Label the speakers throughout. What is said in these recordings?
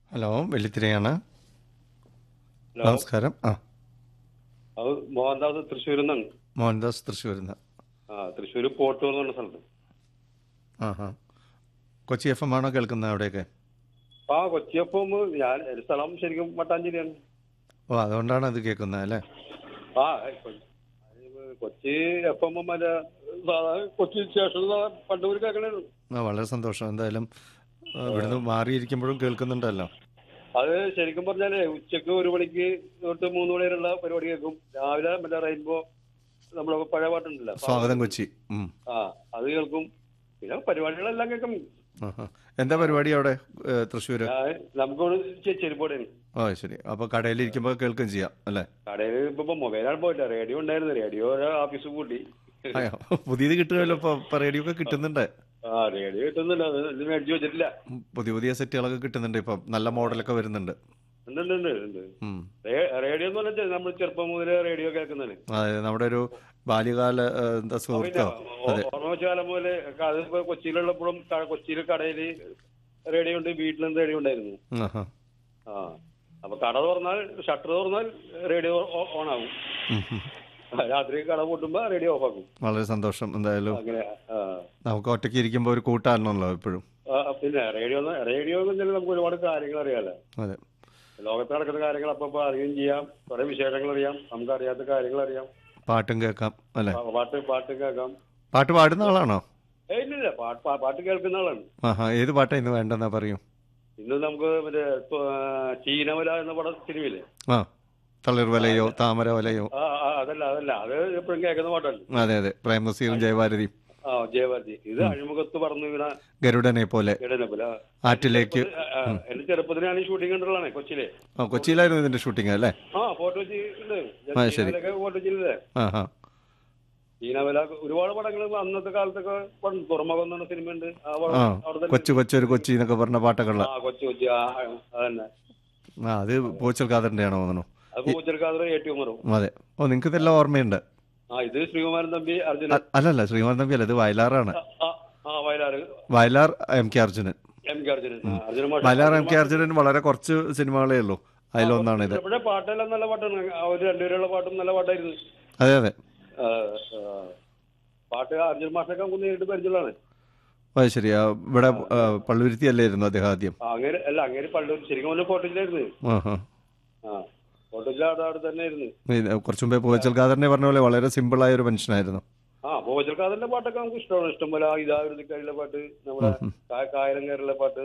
Speaker 1: Hello വെള്ളിത്തിരയാണ്
Speaker 2: hello
Speaker 1: നമസ്കാരം ആ
Speaker 2: അത് മോഹൻദാസ് തൃശ്ശൂരിൽ നിന്നാണ്
Speaker 1: മോഹൻദാസ് തൃശ്ശൂരിൽ നിന്ന്
Speaker 2: ആ തൃശ്ശൂർ പോട്ടൂർ എന്ന് പറഞ്ഞ സ്ഥലത്ത്
Speaker 1: ആ ഹാ കൊച്ചി എഫ് എം ആണോ കേൾക്കുന്നത് അവിടെയൊക്കെ
Speaker 2: ആ കൊച്ചിയപ്പം ഞാൻ ഒരു സ്ഥലം ശരിക്കും മട്ടാഞ്ചേരിയാണ്
Speaker 1: ഓ അതുകൊണ്ടാണ് അത് കേൾക്കുന്നത് അല്ലേ
Speaker 2: ആ കൊ- അത് കൊച്ചി എഫ് എം മറ്റേ സാധാരണ കൊച്ചി സ്റ്റേഷൻ പണ്ടൂർ കേൾക്കണേ
Speaker 1: ആ വളരെ സന്തോഷം എന്തായാലും ആ, ഇവിടുന്ന് മാറിയിരിക്കുമ്പോഴും കേൾക്കുന്നുണ്ടല്ലോ
Speaker 2: അത് ശരിക്കും പറഞ്ഞാലേ ഉച്ചക്ക് ഒരു മണിക്ക് തൊട്ട് മൂന്ന് മണി വരെയുള്ള പരിപാടി കേൾക്കും രാവിലെ മറ്റേ റെയിൻബോ നമ്മളെ പഴയ പാട്ടുണ്ടല്ലോ
Speaker 1: സ്വാഗതം കൊച്ചി ഉം.
Speaker 2: ആ അത് കേൾക്കും പിന്നെ പരിപാടികളെല്ലാം കേൾക്കും
Speaker 1: ആ, ആ. എന്താ പരിപാടി അവിടെ ഏ, തൃശ്ശൂര്
Speaker 2: ഞാൻ നമുക്കൊരു ചെരുപ്പോടെയാണ്
Speaker 1: ഓ ശരി അപ്പൊ കടയിലിരിക്കുമ്പോൾ കേൾക്കുകയും ചെയ്യാം അല്ലേ
Speaker 2: കടയിൽ ഇപ്പൊ മൊബൈലാണ് പോയില്ല റേഡിയോ ഉണ്ടായിരുന്നു റേഡിയോ ഓഫീസ് കൂട്ടി
Speaker 1: അയ്യോ പുതിയത് കിട്ടുമല്ലോ ഇപ്പൊ ഇപ്പൊ റേഡിയോ ഒക്കെ കിട്ടുന്നുണ്ട്
Speaker 2: ആ റേഡിയോ കിട്ടുന്നില്ല അത് ഇത് മേടിച്ചു വെച്ചിട്ടില്ല
Speaker 1: ഉം, പുതിയ പുതിയ സെറ്റുകളൊക്കെ കിട്ടുന്നുണ്ട് ഇപ്പൊ നല്ല മോഡലൊക്കെ വരുന്നുണ്ട്
Speaker 2: ഉണ്ട് ഉണ്ട് ഉണ്ട് ഉണ്ട്
Speaker 1: ഉം.
Speaker 2: റേ- റേഡിയോ എന്ന് പറഞ്ഞാൽ നമ്മൾ ചെറുപ്പം മുതലേ റേഡിയോ കേൾക്കുന്നതാണ്
Speaker 1: അതായത് നമ്മുടെ ഒരു ബാല്യകാല ഏ, എന്താ സുഹൃത്തോ അതെ
Speaker 2: ഓർമ്മ വെച്ച കാലം പോലെ അതിപ്പോ കൊച്ചിയിലുള്ളപ്പോഴും ക- കൊച്ചിയിൽ കടയിൽ റേഡിയോ ഉണ്ട് വീട്ടിലും റേഡിയോ ഉണ്ടായിരുന്നു
Speaker 1: ആഹാ.
Speaker 2: ആ അപ്പൊ കട തുറന്നാൽ ഷട്ടർ തുറന്നാൽ റേഡിയോ ഓൺ ആകും
Speaker 1: ഉം, ഉം.
Speaker 2: രാത്രി കട പൂട്ടുമ്പോ റേഡിയോ ഓഫ് ആക്കും
Speaker 1: വളരെ സന്തോഷം എന്തായാലും
Speaker 2: അങ്ങനെ ആ
Speaker 1: നമുക്ക് ഒറ്റയ്ക്ക് ഇരിക്കുമ്പോൾ ഒരു കൂട്ടാണല്ലോ എപ്പോഴും
Speaker 2: ആ, പിന്നെ റേഡിയോ റേഡിയോ എന്ന് വെച്ചാൽ നമുക്ക് ഒരുപാട് കാര്യങ്ങൾ അറിയാലോ
Speaker 1: അതെ
Speaker 2: ലോകത്ത് നടക്കുന്ന കാര്യങ്ങൾ അപ്പൊ അറിയുകയും ചെയ്യാം കുറെ വിശേഷങ്ങൾ അറിയാം നമുക്ക് അറിയാത്ത കാര്യങ്ങൾ അറിയാം
Speaker 1: പാട്ടും കേൾക്കാം അല്ലേ
Speaker 2: പ- പാട്ട് പാട്ട് കേൾക്കാം
Speaker 1: പാട്ട് പാടുന്ന ആളാണോ
Speaker 2: ഏയ് ഇല്ലില്ല പാട്ട് പാ- പാട്ട് കേൾക്കുന്ന ആളാണ്
Speaker 1: ആഹാ ഏത് പാട്ടാ ഇന്ന് വേണ്ടെന്നാ പറയൂ
Speaker 2: ഇന്ന് നമുക്ക് മറ്റേ ത്വ- ചീനവല എന്ന പട സിനിമയില്ലേ
Speaker 1: ആ തളിർ വലയോ താമര വലയോ
Speaker 2: ആ ആ, അതല്ല അതല്ല അത് എപ്പോഴും കേൾക്കുന്ന പാട്ടല്ല
Speaker 1: അതെ അതെ പ്രേംനസീറും ജയഭാരതിയും
Speaker 2: ആ ജയഭാരതി ഇത് അഴിമുഖത്ത് പറന്നു വീണ
Speaker 1: ഗരുഡനെ പോലെ
Speaker 2: ഇടനപ്പല
Speaker 1: ആറ്റിലേക്ക്
Speaker 2: എന്റെ ചെറുപ്പത്തിൽ ഞാൻ ഷൂട്ടിംഗ് കണ്ടിട്ടുള്ളതാണ് കൊച്ചിയിലെ
Speaker 1: ആ കൊച്ചിയിലായിരുന്നു ഇതിന്റെ ഷൂട്ടിംഗ് അല്ലേ
Speaker 2: ആ ഫോട്ടോ കൊച്ചി ഉണ്ട്
Speaker 1: ആ, ശരി.
Speaker 2: ഫോട്ടോ കൊച്ചിയിലല്ലേ
Speaker 1: ആഹാ
Speaker 2: ചീനവല ഒരുപാട് പടങ്ങൾ അന്നത്തെ കാലത്തൊക്കെ പണ്ട് തുറമുഖം എന്ന് പറഞ്ഞ സിനിമ ഉണ്ട് ആ പടം
Speaker 1: ആ
Speaker 2: അവിടെ തന്നെ
Speaker 1: കൊച്ചു കൊച്ചൊരു കൊച്ചി എന്നൊക്കെ പറഞ്ഞ പാട്ടൊക്കെയുള്ള
Speaker 2: ആ കൊച്ചു കൊച്ചി ആ ആ, അതന്നെ
Speaker 1: ആ അത് പോച്ചൽ ഖാദറിന്റെ ആണോ തോന്നുന്നു
Speaker 2: അത് പൂച്ചെടുക്കാതെ ഏറ്റവും മറും
Speaker 1: അതെ ഓ നിങ്ങൾക്ക് ഇതെല്ലാം ഓർമ്മയുണ്ട്
Speaker 2: ആ ഇത് ശ്രീകുമാരൻ തമ്പി അർജുനൻ
Speaker 1: അ- അല്ലല്ല ശ്രീമാൻ തമ്പി അല്ല ഇത് വയലാറാണ്
Speaker 2: ആ, ആ Vayalar
Speaker 1: Vayalar M K Arjunan
Speaker 2: M K Arjunan ആ, അർജുനൻ മാഷ്.
Speaker 1: വയലാർ എം കെ അർജുനൻ വളരെ കുറച്ച് സിനിമകളേ ഉള്ളൂ അതിലൊന്നാണ് ഇത്
Speaker 2: ഇവിടെ പാട്ടെല്ലാം നല്ല പാട്ടാണ് അവർ രണ്ടുപേരുള്ള പാട്ടും നല്ല പാട്ടായിരുന്നു
Speaker 1: അതെ അതെ
Speaker 2: ആ, ആ. പാട്ട് അർജുൻ മാഷൊക്കെ നമുക്ക് നേരിട്ട് പരിചയമുള്ളതാണ്
Speaker 1: അത് ശരി ആ, ഇവിടെ ആ, പള്ളുരുത്തി അല്ലായിരുന്നു അദ്ദേഹം ആദ്യം
Speaker 2: ആ, അങ്ങനെ അല്ല അങ്ങനെ പണ്ട് ശരിക്കും പറഞ്ഞ ഫോട്ടോയിലായിരുന്നു
Speaker 1: ആഹാ.
Speaker 2: ആ ഫോട്ടോയിൽ അവിടെ അവിടെ തന്നെ ആയിരുന്നു
Speaker 1: ഇത് കുറച്ചു മുമ്പേ പൂവച്ചൽ ഖാദറിനെ പറഞ്ഞ പോലെ വളരെ സിമ്പിളായ ഒരു മനുഷ്യനായിരുന്നു
Speaker 2: ആ ഭോജൽക്കാതന്റെ പാട്ടൊക്കെ നമുക്ക് ഇഷ്ടമാണ് ഇഷ്ടംപോലെ ഇതാവൃതിക്കാരിലെ പാട്ട് നമ്മുടെ കാ- കായരം കയറിലെ പാട്ട്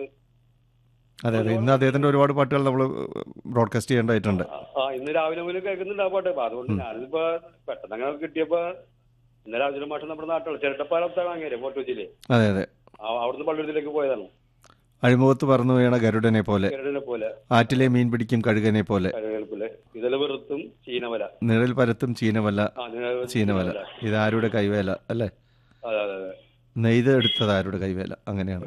Speaker 1: അതെ അതെ ഇന്ന് അദ്ദേഹത്തിന്റെ ഒരുപാട് പാട്ടുകൾ നമ്മൾ ബ്രോഡ്കാസ്റ്റ് ചെയ്യേണ്ടതായിട്ടുണ്ട്
Speaker 2: ആ, ആ ഇന്ന് രാവിലെ മുതൽ കേൾക്കുന്നുണ്ട് ആ പാട്ട് അപ്പൊ അതുകൊണ്ട് ഞാനിപ്പോ പെട്ടെന്ന് അങ്ങനെ കിട്ടിയപ്പോ ഇന്നലെ അർജുന മാഷം നമ്മുടെ നാട്ടിലുള്ള ചിരട്ടപ്പാലത്താണ് അങ്ങനെ ഫോട്ടോ വെച്ചില്ലേ
Speaker 1: അതെ അതെ
Speaker 2: അവിടുന്ന് പള്ളുരത്തിലേക്ക് പോയതാണ്
Speaker 1: അഴിമുഖത്ത് പറന്നു വീണ ഗരുഡനെ പോലെ
Speaker 2: കരടിനെ പോലെ
Speaker 1: ആറ്റിലെ മീൻ പിടിക്കും കഴുകനെ പോലെ
Speaker 2: കരടിനെ പോലെ ഇതിലെ വെറുത്തും ചീനവല
Speaker 1: നിഴൽ പരത്തും ചീനവല്ല
Speaker 2: ആ നിഴൽ
Speaker 1: ചീനവല ഇത് ആരുടെ കൈവേല അല്ലേ
Speaker 2: അതെ അതെ അതെ
Speaker 1: നെയ്ത് എടുത്തത് ആരുടെ കൈവേല അങ്ങനെയാണ്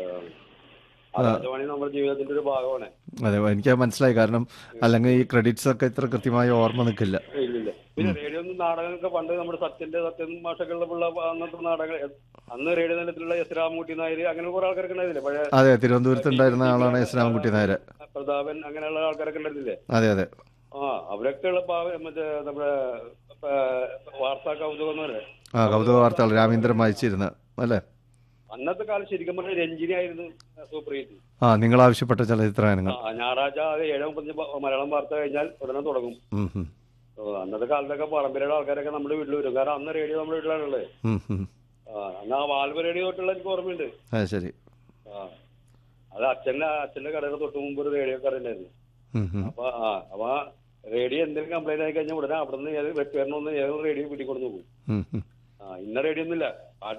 Speaker 2: ആകാശവാണി നമ്മുടെ ജീവിതത്തിന്റെ ഒരു ഭാഗമാണ്
Speaker 1: അതെ എനിക്ക് മനസ്സിലായി കാരണം അല്ലെങ്കിൽ ഈ ക്രെഡിറ്റ്സ് ഒക്കെ ഇത്ര കൃത്യമായി ഓർമ്മ നിൽക്കില്ല
Speaker 2: ഇല്ലില്ല പിന്നെ റേഡിയോ നാടകങ്ങളൊക്കെ പണ്ട് നമ്മുടെ സത്യന്റെ സത്യൻ മാഷകളിലുള്ള അന്നത്തെ നാടകങ്ങൾ അന്ന് റേഡിയോ നിലത്തിലുള്ള എസ് രാമകുട്ടി നായർ അങ്ങനെ കുറെ ആൾക്കാരൊക്കെ ഉണ്ടായിരുന്നില്ലേ പഴയ
Speaker 1: അതെ തിരുവനന്തപുരത്ത് ഉണ്ടായിരുന്ന ആളാണ് എസ് രാമൻകുട്ടി നായർ
Speaker 2: പ്രതാപൻ അങ്ങനെയുള്ള ആൾക്കാരൊക്കെ ഉണ്ടായിരുന്നില്ലേ
Speaker 1: അതെ അതെ
Speaker 2: ആ അവരൊക്കെ ഉള്ള പാവ- മറ്റേ നമ്മുടെ ആ, വാർത്താ കൗതുകം എന്ന് പറയുന്നത്
Speaker 1: ആ കൗതുക വാർത്തകൾ രാമേന്ദ്രൻ വായിച്ചിരുന്ന അല്ലേ
Speaker 2: അന്നത്തെ കാലം ശരിക്കും പറഞ്ഞാൽ രഞ്ജിനി ആയിരുന്നു സൂപ്പർ ഹിറ്റ്
Speaker 1: ആ നിങ്ങൾ ആവശ്യപ്പെട്ട ചലച്ചിത്രഗാനങ്ങൾ
Speaker 2: ആ ഞായറാഴ്ച അത് ഏഴ് മുപ്പത്തഞ്ച് പ- മലയാളം വാർത്ത കഴിഞ്ഞാൽ ഉടനെ തുടങ്ങും
Speaker 1: ഉം, ഉം.
Speaker 2: ഓ, അന്നത്തെ കാലത്തൊക്കെ പറമ്പരയുടെ ആൾക്കാരൊക്കെ നമ്മുടെ വീട്ടിൽ വരും കാരണം അന്ന് റേഡിയോ നമ്മുടെ വീട്ടിലാണുള്ളത്
Speaker 1: ഉം, ഉം.
Speaker 2: ആ അന്ന് ആ വാൽവ് റേഡിയോ തൊട്ടുള്ള എനിക്ക് ഓർമ്മയുണ്ട്
Speaker 1: അത് ശരി
Speaker 2: ആ അത് അച്ഛന്റെ അച്ഛന്റെ കടയുടെ തൊട്ട് മുമ്പ് ഒരു റേഡിയോ കട ഉണ്ടായിരുന്നു
Speaker 1: ഉം, ഉം.
Speaker 2: അപ്പൊ ആ അപ്പൊ ആ റേഡിയോ എന്തെങ്കിലും കംപ്ലൈന്റ് ആയി കഴിഞ്ഞാൽ ഉടനെ അവിടെ നിന്ന് ഏത് വെട്ടുകാരനൊന്ന് ഏത് റേഡിയോ വീട്ടിൽ കൊണ്ടു പോകും
Speaker 1: ഉം, ഉം.
Speaker 2: ആ ഇന്ന റേഡിയോ ഒന്നുമില്ല